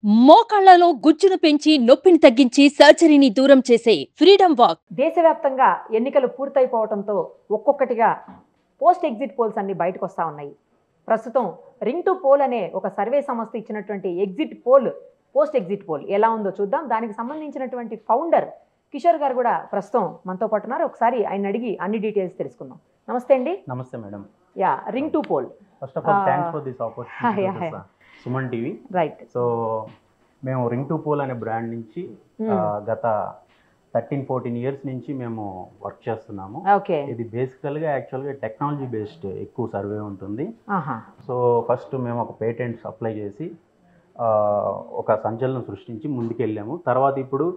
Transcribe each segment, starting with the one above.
మోకాళ్లలో గుజ్జును పెంచి నొప్పిని తగ్గించి సర్జరీని దూరం చేసే ఫ్రీడమ్ వాక్ దేశవ్యాప్తంగా ఎన్నికలు పూర్తయిపోవడంతో ఒక్కొక్కటిగా పోస్ట్ ఎగ్జిట్ పోల్స్ అన్ని బయటకు వస్తూ ఉన్నాయి ప్రస్తుతం రింగ్ టు పోల్ అనే ఒక సర్వే సంస్థ ఇచ్చినటువంటి exit poll post exit poll ఎలా ఉందో చూద్దాం దానికి సంబంధించినటువంటి ఫౌండర్ కిషోర్ గారు కూడా ప్రస్తుతం మనతో పాటు ఉన్నారు ఒకసారి ఆయన అడిగి అన్ని డీటెయిల్స్ తెలుసుకుందాం నమస్తే అండి నమస్తే madam yeah ring to poll first of all Ah. Thanks for this Hi, opportunity hi. Suman TV right so మేము రింగ్ టు పోల్ అనే బ్రాండ్ నుంచి ఆ, గత థర్టీన్ ఫోర్టీన్ ఇయర్స్ నుంచి మేము వర్క్ చేస్తున్నాము ఓకే ఇది బేసికల్గా యాక్చువల్గా టెక్నాలజీ బేస్డ్ ఎక్కువ సర్వే ఉంటుంది ఆహా సో ఫస్ట్ మేము ఒక పేటెంట్స్ అప్లై చేసి ఆ, ఒక సంచలనం సృష్టించి ముందుకెళ్ళాము తర్వాత ఇప్పుడు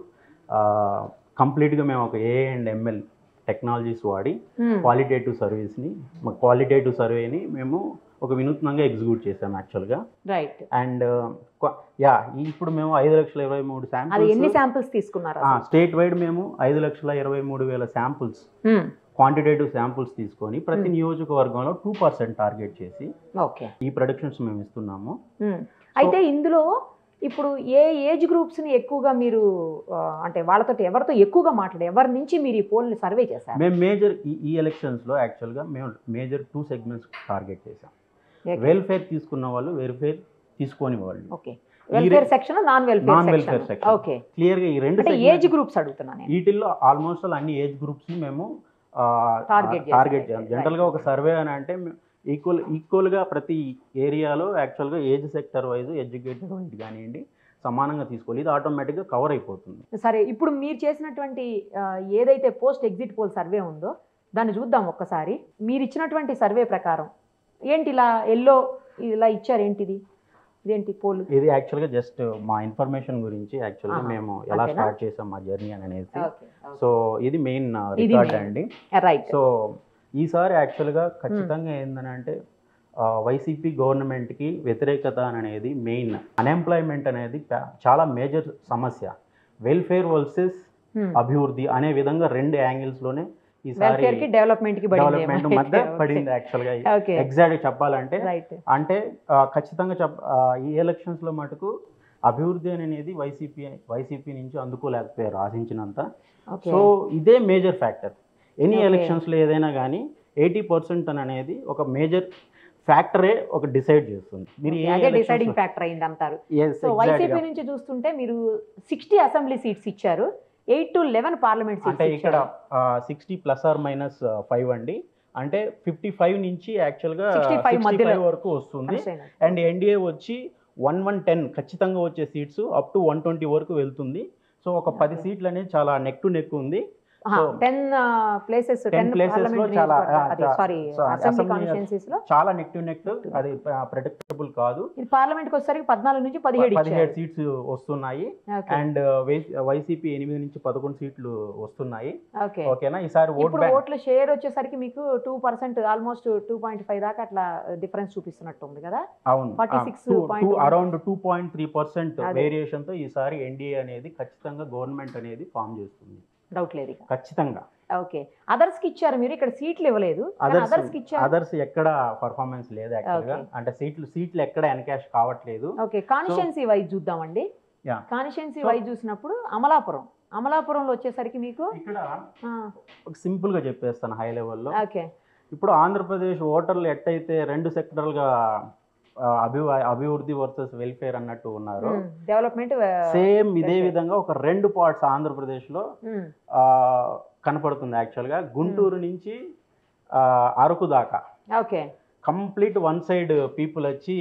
కంప్లీట్గా మేము ఒక ఏ అండ్ ఎంఎల్ టెక్నాలజీస్ వాడి క్వాలిటేటివ్ సర్వీస్ని మా క్వాలిటేటివ్ సర్వేని మేము ఒక వినూత్నంగా ఎగ్జిక్యూట్ చేసాం యాక్చువల్గా రైట్ అండ్ యా ఇప్పుడు మేము ఐదు లక్షల ఇరవై మూడు అది ఎన్ని శాంపుల్స్ శాంపిల్స్ తీసుకున్నారు అసలు? స్టేట్ వైడ్ మేము ఐదు లక్షల ఇరవై మూడు వేల శాంపుల్స్ Hmm. క్వాంటిటేటివ్ శాంపుల్స్ తీసుకొని ప్రతి Hmm. నియోజకవర్గంలో టూ పర్సెంట్ టార్గెట్ చేసి ఓకే ఈ ప్రొడక్షన్స్ మేము ఇస్తున్నాము మ్మ్. అయితే ఇందులో ఇప్పుడు ఏ ఏజ్ గ్రూప్స్ని ఎక్కువగా మీరు ఆ, అంటే వాళ్ళతో ఎవరితో ఎక్కువగా మాట్లాడారు ఎవరి నుంచి మీరు ఈ పోల్ని సర్వే చేశారు మేము మేజర్ ఈ ఈ ఎలక్షన్స్లో యాక్చువల్గా మేము మేజర్ టూ సెగ్మెంట్స్ టార్గెట్ చేసాం వెల్ఫేర్ తీసుకున్న వాళ్ళు వెల్ఫేర్ తీసుకోని వాళ్ళు ఓకే ఈ వెల్ఫేర్ రె- section non welfare non welfare section section okay క్లియర్గా ఈ రెండు అంటే segments- ఏజ్ గ్రూప్స్ అడుగుతున్నాను నేను వీటిల్లో ఆల్మోస్ట్ అన్ని ఏజ్ గ్రూప్స్ని మేము Target చేసాం. టార్గెట్ చేయాలి Right. జనరల్గా ఒక సర్వే అని అంటే ఈక్వల్ ఈక్వల్గా ప్రతి ఏరియాలో యాక్చువల్గా age sector wise educated wise కానివ్వండి సమానంగా తీసుకోవాలి ఇది ఆటోమేటిక్గా కవర్ అయిపోతుంది సరే ఇప్పుడు మీరు చేసినటువంటి ఆ, ఏదైతే పోస్ట్ ఎగ్జిట్ పోల్ సర్వే ఉందో దాన్ని చూద్దాం ఒక్కసారి మీరు ఇచ్చినటువంటి సర్వే ప్రకారం ఏంటి ఇలా ఎల్లో ఇలా ఇచ్చారు ఏంటిది ఇదేంటి పోల్ ఇది యాక్చువల్గా జస్ట్ మా ఇన్ఫర్మేషన్ గురించి యాక్చువల్గా ఆహా. మేము ఎలా అంతేనా? స్టార్ట్ చేసాం మా జర్నీ అని అనేసి ఓకే సో ఇది మెయిన్ ఇది రికార్డ్ main. అండి రైట్ సో ఈసారి యాక్చువల్గా ఖచ్చితంగా ఏంటంటే వైసీపీ గవర్నమెంట్కి వ్యతిరేకత అనేది మెయిన్ అన్ఎంప్లాయ్మెంట్ అనేది చా- చాలా మేజర్ సమస్య వెల్ఫేర్ వర్సెస్ అభివృద్ధి అనే విధంగా రెండు యాంగిల్స్లోనే ఈసారి వెల్ఫేర్ కి డెవలప్మెంట్ కి డెవలప్మెంట్ మధ్య పడింది యాక్చువల్గా ఓకే ఎగ్జాక్ట్ చెప్పాలంటే రైట్ అంటే ఆ, ఖచ్చితంగా చెప్ ఆ, ఈ ఎలక్షన్స్లో మటుకు అభివృద్ధి అనేది వైసీపీ వైసీపీ నుంచి అందుకోలేకపోయారు ఆశించినంత ఓకే సో ఇదే మేజర్ ఫ్యాక్టర్ ఎనీ Okay. ఎలక్షన్స్లో ఏదైనా కానీ ఎయిటీ పర్సెంట్ అని అనేది ఒక మేజర్ ఫ్యాక్టరే ఒక డిసైడ్ చేస్తుంది మీరు ఏ అదే డిసైడింగ్ ఫ్యాక్టర్ అయింది అంటారు Yes, సో exactly. వైసీపీ నుంచి చూస్తుంటే మీరు సిక్స్టీ అసెంబ్లీ సీట్స్ ఇచ్చారు ఎయిట్ టు లెవెన్ పార్లమెంట్ అంటే సీట్స్ ఇక్కడ sixty plus or minus five అండి అంటే ఫిఫ్టీ ఫైవ్ నుంచి యాక్చువల్గా 65 సిక్స్టీ మధ్యలో. ఫైవ్ వరకు వస్తుంది అండ్ ఎన్డీఏ వచ్చి వన్ వన్ టెన్ ఖచ్చితంగా వచ్చే seats up to one twenty వరకు వెళ్తుంది సో ఒక పది Okay. సీట్లు అనేది చాలా నెక్ టు నెక్ ఉంది So, ten places 10 ten places లో చాలా, ఆ, చా- sorry so, assembly assembly- constituencies లో చాలా నెక్ టు నెక్ అది ప్రెడిక్టబుల్ కాదు ఇది పార్లమెంట్ కి వచ్చేసరికి పద్నాలుగు నుంచి పదిహేడు పదిహేడు ఇచ్చారు సీట్స్ వస్తున్నాయి ఓకే అండ్ వైసీపీ ఎనిమిది నుంచి పదకొండు సీట్లు వస్తున్నాయి ఓకే ఓకేనా ఈసారి ఓట్ ఇప్పుడు బ్యాంక్ ఓట్ల షేర్ వచ్చేసరికి మీకు two percent almost two point five దాకా అట్లా డిఫరెన్స్ చూపిస్తున్నట్టు ఉంది కదా అవును 46.1 around two point three percent అదే. వేరియేషన్ తో ఈసారి ఎన్డీఏ అనేది ఖచ్చితంగా గవర్నమెంట్ అనేది ఫామ్ చేస్తుంది డౌట్ లేదు ఇక ఖచ్చితంగా ఓకే అదర్స్ కి ఇచ్చారు మీరు ఇక్కడ సీట్లు ఇవ్వలేదు అదర్స్ అదర్స్ కి ఇచ్చారు అదర్స్ ఎక్కడ పర్ఫార్మెన్స్ లేదు యాక్చువల్గా Okay. అంటే సీట్లు సీట్లు ఎక్కడ ఎన్కాష్ కావట్లేదు ఓకే కాన్స్టిట్యున్సీ వైజ్ చూద్దామండి Yeah. కాన్స్టిట్యున్సీ So- వైజ్ చూసినప్పుడు అమలాపురం అమలాపురంలో వచ్చేసరికి మీకు ఇక్కడ ఆ, ఒక సింపుల్ గా చెప్పేస్తాను హై లెవెల్లో ఓకే ఇప్పుడు ఆంధ్రప్రదేశ్ ఓటర్లు ఎట్టయితే రెండు సెక్టర్లుగా అభి అభివృద్ధి వర్సెస్ వెల్ఫేర్ అన్నట్టు ఉన్నారు డెవలప్మెంట్ సేమ్ ఇదే welfare. విధంగా ఒక రెండు పార్ట్స్ ఆంధ్రప్రదేశ్లో ఆ, కనపడుతుంది యాక్చువల్గా గుంటూరు నుంచి ఆ, అరకు దాకా okay complete one side people వచ్చి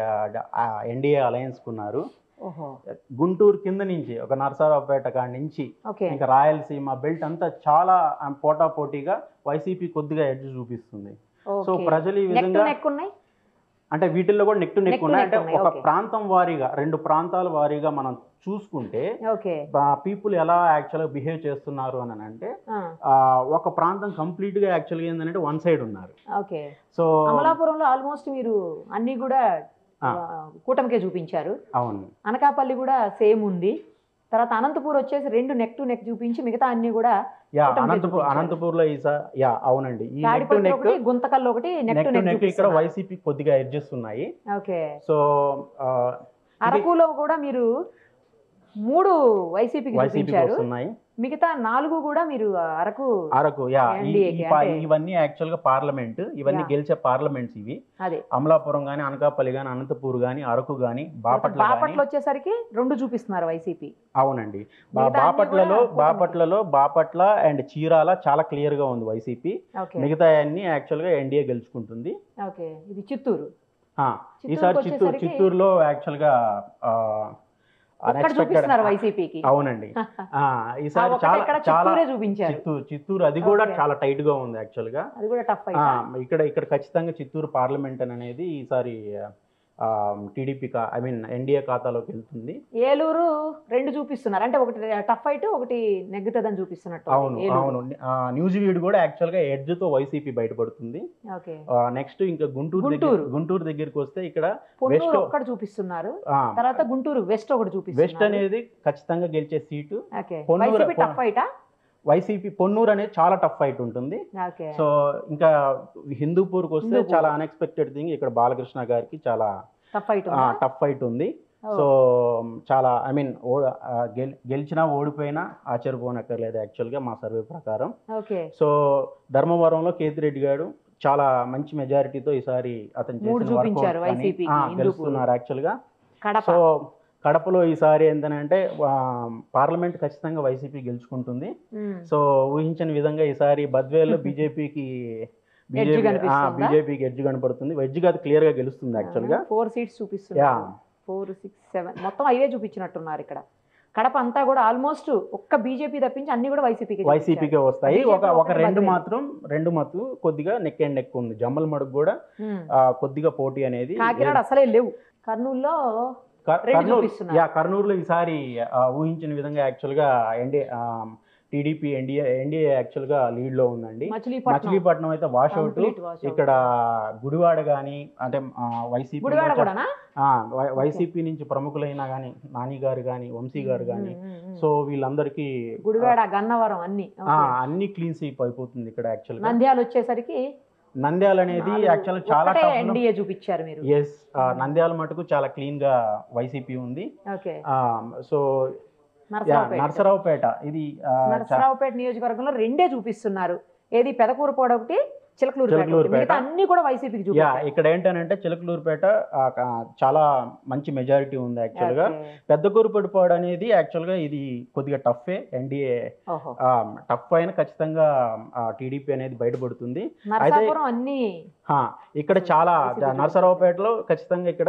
ఎన్డీఏ అలయన్స్కున్నారు ఓహో గుంటూరు కింద నుంచి ఒక నరసరావుపేట కాడి నుంచి ఓకే ఇంకా రాయలసీమ బెల్ట్ అంతా చాలా పోటా పోటీగా వైసీపీ కొద్దిగా ఎడ్జ్ చూపిస్తుంది సో ఓకే ప్రజలు ఈ నెక్ టు విధంగా నెక్ ఉన్నాయి అంటే వీటిల్లో కూడా neck to Neck neck to ఉన్నాయి neck అంటే ఉన్నాయి, ఒక okay. ప్రాంతం వారీగా రెండు ప్రాంతాల వారీగా మనం చూసుకుంటే ఓకే పీపుల్ ఎలా యాక్చువల్గా బిహేవ్ చేస్తున్నారు అని అంటే ఆ, ఆ, ఒక ప్రాంతం కంప్లీట్ గా యాక్చువల్గా ఏంటంటే వన్ సైడ్ ఉన్నారు ఓకే సో అమలాపురంలో ఆల్మోస్ట్ మీరు అన్ని కూడా ఆ. ఆ, కూటమికే చూపించారు అవును అనకాపల్లి కూడా సేమ్ ఉంది తర్వాత అనంతపూర్ వచ్చేసి రెండు నెక్ టు నెక్ చూపించి మిగతా అన్ని కూడా యా కూటమికే అనంతపూర్ చూపించారు. అనంతపూర్ లో ఈసా యా అవునండి ఈ నెక్ టు తాడిపత్రి నెక్ ఒకటి గుంతకల్లో ఒకటి neck neck to to neck neck ఇక్కడ వైసీపీ కొద్దిగా ఎడ్జెస్ ఉన్నాయి ఓకే సో ఆ, అరకులో కూడా మీరు మూడు వైసీపీకి వైసీపీకి చూపించారు వస్తున్నాయి మిగతా నాలుగు కూడా మీరు అరకు అరకు యా ఈ- NDA ఈ కి పా- అంటే- ఇవన్నీ యాక్చువల్ గా పార్లమెంట్ ఇవన్నీ యా. గెలిచే పార్లమెంట్స్ ఇవి అదే అమలాపురం గానీ అనకాపల్లి గానీ అనంతపూర్ గానీ అరకు గానీ బాపట్ల బాపట్ల గానీ వచ్చేసరికి రెండు చూపిస్తున్నారు వైసీపీ అవునండి బా- మిగతా అన్ని బాపట్లలో కూడా కూటమి. బాపట్లలో బాపట్ల అండ్ చీరాల చాలా క్లియర్ గా ఉంది వైసీపీ ఓకే మిగతా అన్ని యాక్చువల్ గా ఎన్డీఏ గెలుచుకుంటుంది ఓకే ఇది చిత్తూరు ఆ, చిత్తూరుకి ఈసారి చిత్తూరు వచ్చేసరికి చిత్తూరులో యాక్చువల్ గా ఆ, ఒక్కడ unexpected- చూపిస్తున్నారు వైసీపీకి అవునండి ఆ, ఈసారి ఒక్కటే చాలా ఇక్కడ చాలా చిత్తూరే చూపించారు చిత్తూరు చిత్తూరు అది కూడా Okay. చాలా టైట్ గా ఉంది యాక్చువల్ గా అది కూడా టఫ్ ఆ, అయితే ఇక్కడ ఇక్కడ ఖచ్చితంగా చిత్తూరు పార్లమెంట్ అనేది ఈసారి టీడీపీ కా ఐ మీన్ ఎన్డీఏ ఖాతాలోకి వెళ్తుంది ఏలూరు రెండు చూపిస్తున్నారు అంటే ఒకటి టఫ్ అయితే ఒకటి నెగ్గుతుందని చూపిస్తున్నట్టు అవును ఏలూరు. అవును న్యూజివీడ్ కూడా యాక్చువల్ గా ఎడ్జ్ తో వైసీపీ బయటపడుతుంది ఓకే నెక్స్ట్ ఇంకా గుంటూరు దగ్గర గుంటూరు. గుంటూరు దగ్గరికి వస్తే ఇక్కడ పొన్నూరు వెస్ట్ ఒక్కటి చూపిస్తున్నారు ఆ, తర్వాత గుంటూరు వెస్ట్ ఒకటి వెస్ట్ చూపిస్తున్నారు అనేది ఖచ్చితంగా గెలిచే seat okay Ponnur- YCP tough ఫైటా వైసీపీ పొన్నూరు అనేది చాలా టఫ్ ఫైట్ ఉంటుంది ఓకే సో ఇంకా హిందూపూర్కి వస్తే హిందూపూర్. చాలా అన్ఎక్స్పెక్టెడ్ థింగ్ ఇక్కడ బాలకృష్ణ గారికి చాలా టఫ్ ఫైట్ టఫ్ ఫైట్ ఉంది సో చాలా ఐ మీన్ గెలిచినా ఓడిపోయినా ఆశ్చర్యపోనక్కర్లేదు యాక్చువల్గా మా సర్వే ప్రకారం ఓకే సో ధర్మవరంలో కేతిరెడ్డి గారు చాలా మంచి మెజారిటీతో ఈసారి అతను మూడు చేసిన workout చూపించారు కానీ, YCP కి, ఆ, హిందూపూర్. గెలుస్తున్నారు యాక్చువల్గా కడప సో కడపలో ఈసారి ఏంటంటే పార్లమెంట్ ఖచ్చితంగా వైసీపీ గెలుచుకుంటుంది ఉమ్. సో ఊహించని విధంగా ఈసారి బద్వేల్లో బీజేపీకి Edge కనిపిస్తుందా? బీజేపీకి ఎడ్జ్ కనపడుతుంది వెడ్జ్ కాదు క్లియర్ గా గెలుస్తుంది యాక్చువల్ గా ఫోర్ సీట్స్ చూపిస్తున్నారు ఫోర్ సిక్స్ సెవెన్ మొత్తం ఐవే చూపించినట్టున్నారు ఇక్కడ కడప అంతా కూడా ఆల్మోస్ట్ ఒక్క బీజేపీ తప్పించి అన్ని కూడా వైసీపీకి వైసీపీకే వస్తాయి BJP ఒక ఒక ఒకటే రెండు బద్వేలు. మాత్రం రెండు మత్తు కొద్దిగా నెక్ అండ్ నెక్ ఉంది జమ్మల మడుగు కూడా ఆ, కొద్దిగా పోటీ అనేది కాకినాడ అసలే లేవు కర్నూలులో కర్- రెండు కర్నూలు చూపిస్తున్నారు. యా కర్నూలులో ఈసారి ఆ, ఊహించిన విధంగా యాక్చువల్ గా ND TDP NDA NDA actual గా లీడ్ లో ఉందండి మచిలీపట్నం మచిలీపట్నం అయితే wash out Complete wash out. ఇక్కడ గుడివాడ గాని అంటే వైసీపీ గుడివాడ కూడానా వైసీపీ నుంచి ప్రముఖులైన గాని నాని గారు గాని వంశీ గారు గాని ఉమ్, ఉమ్, ఉమ్. సో వీళ్ళందరికీ గుడివాడ గన్నవరం అన్ని ఆ, అన్ని క్లీన్ స్వీప్ అయిపోతుంది ఇక్కడ యాక్చువల్ గా నంద్యాల వచ్చేసరికి నంద్యాల అనేది నాలుగు- యాక్చువల్ చాలా ఒక్కటే tough లో- ఎన్డీఏ చూపించారు మీరు ఎస్ నంద్యాల మటుకు చాలా క్లీన్ గా వైసీపీ ఉంది ఓకే సో నరసరావుపేట నరసరావుపేట ఇది ఆ, చా- నరసరావుపేట నియోజకవర్గంలో రెండే చూపిస్తున్నారు ఏది పెదకూరుపోడ ఒకటి చిలకలూరుపేట ఒకటి. చిలకలూరుపేట. మిగతా అన్ని కూడా వైసీపీకి యా చూపించారు ఇక్కడ ఏంటంటే చిలకలూరుపేట ఆ, కా- చాలా మంచి మెజారిటీ ఉంది యాక్చువల్ గా ఓకే. పెద్ద కూరుపడిపోవడం అనేది యాక్చువల్ గా ఇది కొద్దిగా టఫే ఎన్డీఏ ఓహో టఫ్ అయిన ఖచ్చితంగా టీడీపీ అనేది బయటపడుతుంది నరసాపురం అన్ని హా, ఇక్కడ చాలా వైసీపీ నరసరావుపేటలో ఖచ్చితంగా ఇక్కడ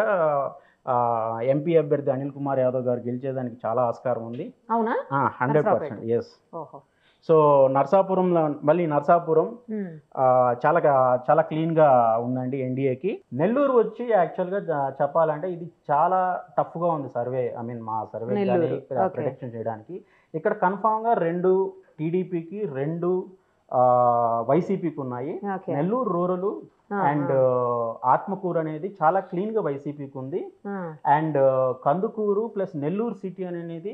ఎంపీ అభ్యర్థి అనిల్ కుమార్ యాదవ్ గారు గెలిచేదానికి చాలా ఆస్కారం ఉంది అవునా హండ్రెడ్ నరసరావుపేట. పర్సెంట్ ఎస్ ఓహో సో నర్సాపురంలో మళ్ళీ నర్సాపురం ఉమ్. ఆ, చాలా గా- చాలా క్లీన్ గా ఉందండి ఎన్డీఏకి నెల్లూరు వచ్చి యాక్చువల్ గా జ- చెప్పాలంటే ఇది చాలా టఫ్ గా ఉంది సర్వే ఐ మీన్ మా సర్వే నెల్లూరు, okay. ప్రొటెక్షన్ చేయడానికి ఇక్కడ కన్ఫామ్ గా రెండు టీడీపీకి రెండు వైసీపీకి ఉన్నాయి ఓకే నెల్లూరు రూరల్ ఆ, అండ్ ఆత్మకూరు అనేది చాలా క్లీన్ గా వైసీపీకి ఉంది ఆ. And Kandukur plus Nellore city అనేది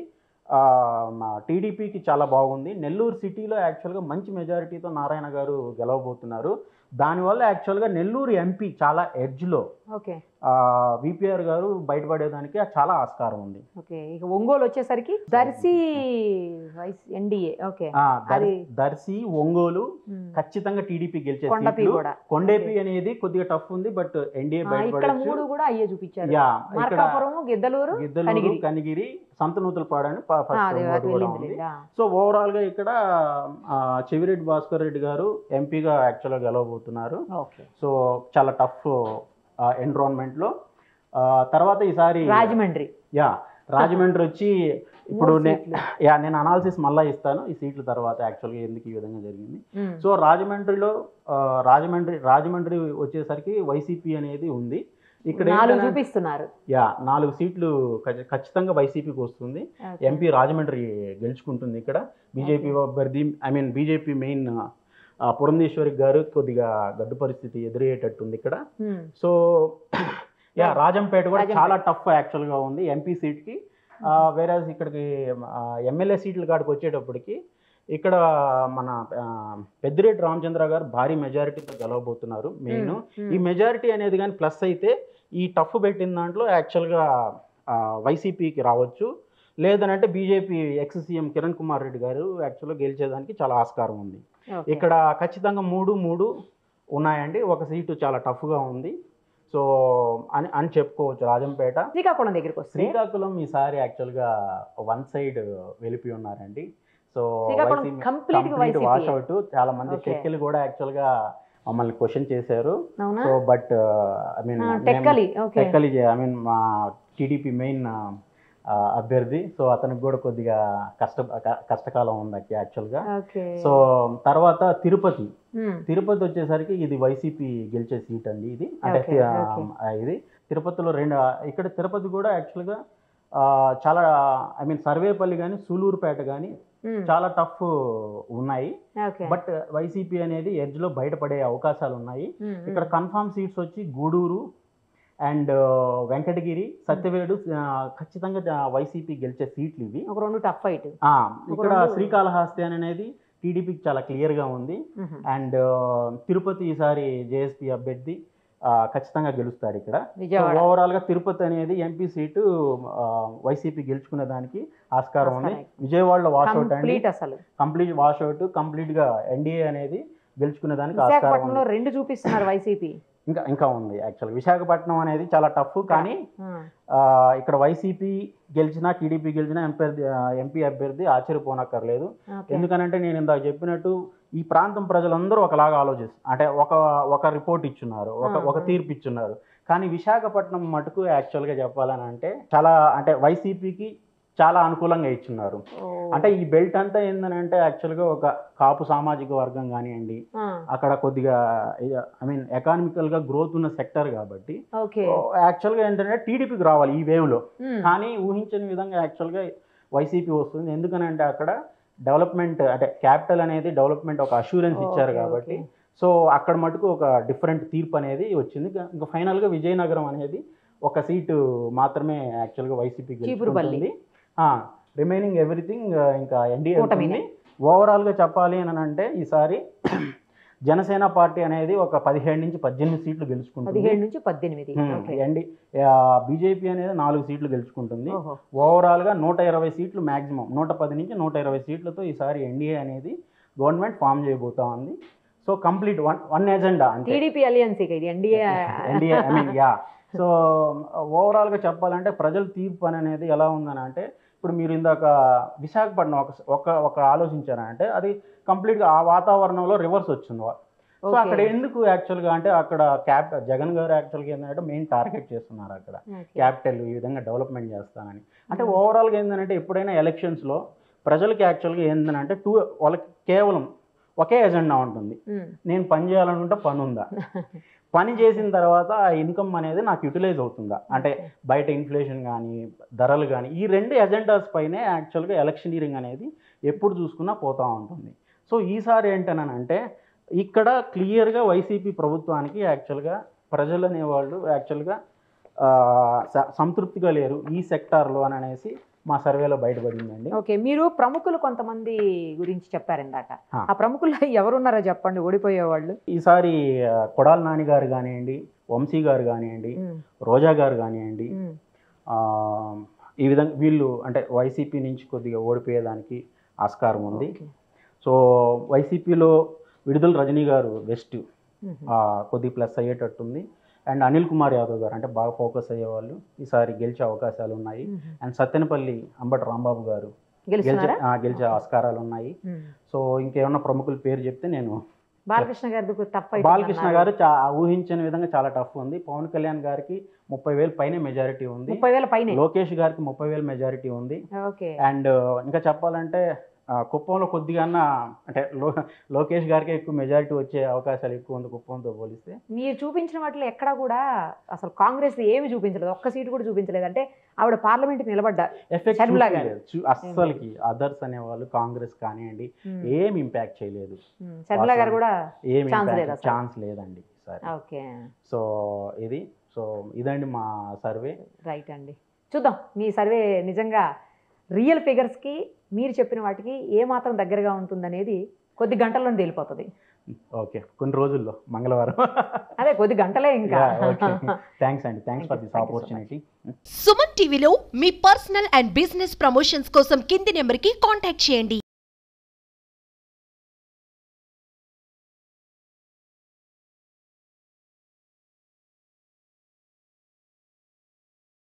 టీడీపీకి చాలా బాగుంది నెల్లూరు సిటీలో యాక్చువల్గా మంచి మెజారిటీతో నారాయణ గారు గెలవబోతున్నారు దానివల్ల యాక్చువల్గా నెల్లూరు ఎంపీ చాలా ఎడ్జ్లో ఓకే విపిఆర్ గారు బయటపడేదానికి చాలా ఆస్కారం ఉంది ఓకే ఇక ఒంగోలు వచ్చేసరికి దర్శి వైస్ ఎన్డీఏ ఓకే ఆ, దర్- అది- దర్శి ఒంగోలు ఉమ్. ఖచ్చితంగా టీడీపీ గెలిచే కొండపి సీట్లు కూడా కొండేపి అనేది కొద్దిగా టఫ్ ఉంది బట్ ఎన్డీఏ ఆ, ఇక్కడ బయటపడచ్చు మూడు కూడా అయ్యే చూపించారు యా ఇక్కడ మార్కాపురం గిద్దలూరు గిద్దలూరు కనిగిరి. కనిగిరి సంతనూతులపాడు అని ఫ- ఆ, ఫస్ట్ అది ఓటు కూడా వెళ్ళింది ఉంది లేదా? సో ఓవరాల్ గా ఇక్కడ ఆ, చెవిరెడ్డి భాస్కర్ రెడ్డి గారు ఎంపీగా యాక్చువల్గా గెలవబోతున్నారు ఓకే సో చాలా టఫ్ ఎన్విరాన్మెంట్ లో ఆ, తర్వాత ఈసారి రాజమండ్రి యా రాజమండ్రి వచ్చి ఇప్పుడు మూడు నే- సీట్లు. యా నేను అనాలిసిస్ మళ్ళీ ఇస్తాను ఈ సీట్ల తర్వాత యాక్చువల్గా ఎందుకు ఈ విధంగా జరిగింది ఉమ్. సో రాజమండ్రిలో ఆ, రాజమండ్రి రాజమండ్రి వచ్చేసరికి వైసీపీ అనేది ఉంది ఇక్కడ నాలుగు ఏంటంటే- చూపిస్తున్నారు యా నాలుగు సీట్లు ఖచ్చి- ఖచ్చితంగా వైసీపీకి వస్తుంది ఓకే. ఎంపీ రాజమండ్రి గెలుచుకుంటుంది ఇక్కడ బీజేపీ అభ్యర్థి I mean BJP main Purandeswari గారు కొద్దిగా గడ్డు పరిస్థితి ఎదురయ్యేటట్టుంది ఇక్కడ ఉమ్. సో యా రాజంపేట కూడా రాజంపేట. చాలా టఫ్ యాక్చువల్గా ఉంది ఎంపీ సీట్కి వేరే ఇక్కడికి ఎమ్మెల్యే సీట్ల కాడికి వచ్చేటప్పటికి ఇక్కడ మన ఆ, పెద్దిరెడ్డి రామచంద్ర గారు భారీ మెజారిటీతో గెలవబోతున్నారు మెయిన్ ఉమ్. ఈ మెజారిటీ అనేది కానీ ప్లస్ అయితే ఈ టఫ్ పెట్టిన దాంట్లో యాక్చువల్గా వైసీపీకి రావచ్చు లేదనంటే BJP ex CM Kiran Kumar Reddy గారు యాక్చువల్గా గెలిచేదానికి చాలా ఆస్కారం ఉంది ఓకే. ఇక్కడ ఖచ్చితంగా మూడు మూడు ఉన్నాయండి ఒక సీటు చాలా టఫ్గా ఉంది సో అని అని చెప్పుకోవచ్చు రాజంపేట శ్రీకాకుళం దగ్గరికి వస్తే శ్రీకాకుళం ఈసారి యాక్చువల్గా వన్ సైడ్ వెళ్ళిపోయి ఉన్నారండి సో శ్రీకాకుళం complete గా కంప్లీట్ YCP. వాష్ అవుట్ చాలా మంది Okay. టెక్కలు కూడా యాక్చువల్గా మమ్మల్ని క్వశ్చన్ చేశారు అవునా so but I mean ah, Tekkali okay Tekkali I mean మా టీడీపీ మెయిన్ అభ్యర్థి సో అతనికి కూడా కొద్దిగా కష్ట క- కష్టకాలం ఉంది యాక్చువల్గా ఓకే సో తర్వాత తిరుపతి ఉమ్, తిరుపతి వచ్చేసరికి ఇది వైసీపీ గెలిచే సీట్ అండి ఇది అంటే Okay, ఆ, okay. ఆ, ఇది తిరుపతిలో రెండు ఇక్కడ తిరుపతి కూడా యాక్చువల్గా చాలా ఐ మీన్ సర్వేపల్లి కానీ సూలూరుపేట కానీ ఉమ్, చాలా టఫ్ ఉన్నాయి ఓకే బట్ వైసీపీ అనేది ఎడ్జ్లో బయటపడే అవకాశాలు ఉన్నాయి ఉమ్, ఉమ్. ఇక్కడ కన్ఫామ్ సీట్స్ వచ్చి గూడూరు అండ్ వెంకటగిరి సత్యవేడు ఆ, ఖచ్చితంగా వైసీపీ గెలిచే సీట్లు ఇవి ఒక రెండు టఫ్ ఫైట్ ఆ, ఇక్కడ రెండు- శ్రీకాళహస్తి అనేది టీడీపీకి చాలా క్లియర్గా ఉంది అండ్ తిరుపతి ఈసారి జేఎస్పీ అభ్యర్థి ఆ, ఖచ్చితంగా గెలుస్తాడు ఇక్కడ విజయవాడ ఓవరాల్ గా తిరుపతి అనేది ఎంపీ సీటు ఆ, వైసీపీ గెలుచుకునే దానికి ఆస్కారం ఉంది ఆస్కారం. విజయవాడలో వాష్ అవుట్ అండి కంప్లీట్ అసలు కంప్లీట్ వాష్ అవుట్ కంప్లీట్ గా ఎన్డీఏ అనేది గెలుచుకునే దానికి ఆస్కారం విశాఖపట్నంలో ఉంది రెండు చూపిస్తున్నారు వైసీపీ ఇంకా ఇంకా ఉంది యాక్చువల్ విశాఖపట్నం అనేది చాలా టఫ్ కానీ ఆ, ఇక్కడ వైసీపీ గెలిచినా టీడీపీ గెలిచినా ఎంపీ ఎంపీ అభ్యర్థి ఆశ్చర్యపోనక్కర్లేదు ఎందుకనంటే నేను ఇందాక చెప్పినట్టు ఈ ప్రాంతం ప్రజలందరూ ఒకలాగా ఆలోచిస్తారు అంటే ఒక ఒక రిపోర్ట్ ఇచ్చున్నారు ఒక ఆ, ఒక ఆ. తీర్పు ఇచ్చున్నారు కానీ విశాఖపట్నం మటుకు యాక్చువల్గా చెప్పాలని అంటే చాలా అంటే వైసీపీకి చాలా అనుకూలంగా ఇచ్చున్నారు అంటే ఈ బెల్ట్ అంతా ఏంటంటే యాక్చువల్గా ఒక కాపు సామాజిక వర్గం కానివ్వండి అక్కడ కొద్దిగా ఐ మీన్ ఎకానమికల్గా గ్రోత్ ఉన్న సెక్టర్ కాబట్టి ఓకే యాక్చువల్గా ఏంటంటే టీడీపీకి రావాలి ఈ వేవ్లో కానీ ఊహించని విధంగా యాక్చువల్గా వైసీపీ వస్తుంది ఎందుకనంటే అక్కడ డెవలప్మెంట్ అంటే క్యాపిటల్ అనేది డెవలప్మెంట్ ఒక అష్యూరెన్స్ ఇచ్చారు కాబట్టి సో అక్కడ మటుకు ఒక డిఫరెంట్ తీర్పు అనేది వచ్చింది ఇంకా- ఇంకా ఫైనల్గా విజయనగరం అనేది ఒక సీటు మాత్రమే యాక్చువల్గా వైసీపీ చీపురుపల్లి. గెలుచుకుంటుంది రిమైనింగ్ ఎవ్రీథింగ్ ఇంకా ఎన్డీఏ కూటమినే. ఓవరాల్గా చెప్పాలి అని అంటే ఈసారి జనసేన పార్టీ అనేది ఒక పదిహేడు నుంచి పద్దెనిమిది సీట్లు గెలుచుకుంటుంది పదిహేడు నుంచి పద్దెనిమిది హ్మ్. ఓకే ఎన్డి బీజేపీ అనేది నాలుగు సీట్లు గెలుచుకుంటుంది ఓహో ఓవరాల్గా నూట ఇరవై సీట్లు మ్యాక్సిమం నూట పది నుంచి నూట ఇరవై సీట్లతో ఈసారి ఎన్డీఏ అనేది గవర్నమెంట్ ఫామ్ చేయబోతా ఉంది so complete one one agenda అంతే టీడీపీ అలియన్స్ ఇక ఇది NDA NDA I mean yeah so ఓవరాల్గా చెప్పాలంటే ప్రజల తీర్పు అని అనేది ఎలా ఉందని అంటే ఇప్పుడు మీరు ఇందాక విశాఖపట్నం ఒక ఒక ఒక ఆలోచించారంటే అది కంప్లీట్గా ఆ వాతావరణంలో రివర్స్ వచ్చింది సో Okay. అక్కడ ఎందుకు యాక్చువల్గా అంటే అక్కడ క్యాప్ జగన్ గారు యాక్చువల్గా ఏంటంటే మెయిన్ టార్గెట్ చేస్తున్నారు అక్కడ క్యాపిటల్ ఈ విధంగా డెవలప్మెంట్ చేస్తానని అంటే ఓవరాల్గా ఏంటంటే ఎప్పుడైనా ఎలక్షన్స్లో ప్రజలకి యాక్చువల్గా ఏంటంటే టూ వాళ్ళకి కేవలం ఒకే ఎజెండా ఉంటుంది నేను పని చేయాలనుకుంటే పని ఉందా పని చేసిన తర్వాత ఆ ఇన్కమ్ అనేది నాకు యూటిలైజ్ అవుతుందా అంటే బయట ఇన్ఫ్లేషన్ కానీ ధరలు కానీ ఈ రెండు ఎజెండాస్ పైనే యాక్చువల్గా ఎలక్షనీరింగ్ అనేది ఎప్పుడు చూసుకున్నా పోతూ ఉంటుంది సో ఈసారి ఏంటనంటే ఇక్కడ క్లియర్గా వైసీపీ ప్రభుత్వానికి యాక్చువల్గా ప్రజలు అనేవాళ్ళు యాక్చువల్గా ఆ, స- సంతృప్తిగా లేరు ఈ సెక్టార్లో అని అనేసి మా సర్వేలో బయటపడిందండి ఓకే మీరు ప్రముఖులు కొంతమంది గురించి చెప్పారు ఇందాక ఆ. ఆ ప్రముఖులు ఎవరున్నారో చెప్పండి ఓడిపోయేవాళ్ళు ఈసారి ఆ, కొడాల నాని గారు కానివ్వండి వంశీ గారు కానివ్వండి ఉమ్, రోజా గారు కానివ్వండి ఉమ్, ఆ, ఈ విధంగా వీళ్ళు అంటే వైసీపీ నుంచి కొద్దిగా ఓడిపోయేదానికి ఆస్కారం ఉంది ఓకే. సో వైసీపీలో విడుదల రజనీ గారు వెస్ట్ ఉమ్, కొద్ది ప్లస్ అయ్యేటట్టుంది అండ్ అనిల్ కుమార్ యాదవ్ గారు అంటే బాగా ఫోకస్ అయ్యేవాళ్ళు ఈసారి గెలిచే అవకాశాలు ఉన్నాయి ఉమ్. అండ్ సత్తెనపల్లి అంబటి రాంబాబు గారు గెలిచే గెలుస్తున్నారా ఆ, గెలిచే ఆస్కారాలు ఉన్నాయి ఉమ్. సో ఇంకేమన్నా ప్రముఖుల పేరు చెప్తే నేను బాలకృష్ణ గారి తప్ప బాలకృష్ణ గారు చా ఊహించని విధంగా చాలా టఫ్ ఉంది పవన్ కళ్యాణ్ గారికి ముప్పై వేలు పైనే మెజారిటీ ఉంది ముప్పై వేల పైనే లోకేష్ గారికి ముప్పై వేలు మెజారిటీ ఉంది ఓకే అండ్ ఇంకా చెప్పాలంటే ఆ, కుప్పంలో కొద్దిగా అంటే లో లోకేష్ గారికి ఎక్కువ మెజారిటీ వచ్చే అవకాశాలు ఎక్కువ ఉంది కుప్పంతో పోలిస్తే మీరు చూపించిన వాటిలో ఎక్కడా కూడా అసలు కాంగ్రెస్ ఏమి చూపించలేదు ఒక్క సీటు కూడా చూపించలేదు అంటే ఆవిడ పార్లమెంట్ నిలబడ్డా ఎఫెక్ట్ షర్మిలా గారు. చూపించలేదు. చూ- అస్సలకి అదర్స్ అనేవాళ్ళు కాంగ్రెస్ కానివ్వండి ఉమ్, ఏం ఇంపాక్ట్ చేయలేదు ఉమ్, షర్మిల గారు కూడా ఏం Chance లేదు అసలు. ఛాన్స్ లేదండి ఈసారి ఓకే సో ఇది సో ఇదండి మా సర్వే రైట్ అండి చూద్దాం మీ సర్వే నిజంగా రియల్ ఫిగర్స్కి మీరు చెప్పిన వాటికి ఏ మాత్రం దగ్గరగా ఉంటుందనేది కొద్ది గంటల్లో తేలిపోతుంది ఓకే కొన్ని రోజుల్లో మంగళవారం అదే కొద్ది గంటలే ఇంకా థ్యాంక్స్ అండి thanks for Thank you, this thank you so much. Opportunity Suman టీవీలో మీ పర్సనల్ అండ్ బిజినెస్ ప్రమోషన్స్ కోసం కింది నెంబర్కి కాంటాక్ట్ చేయండి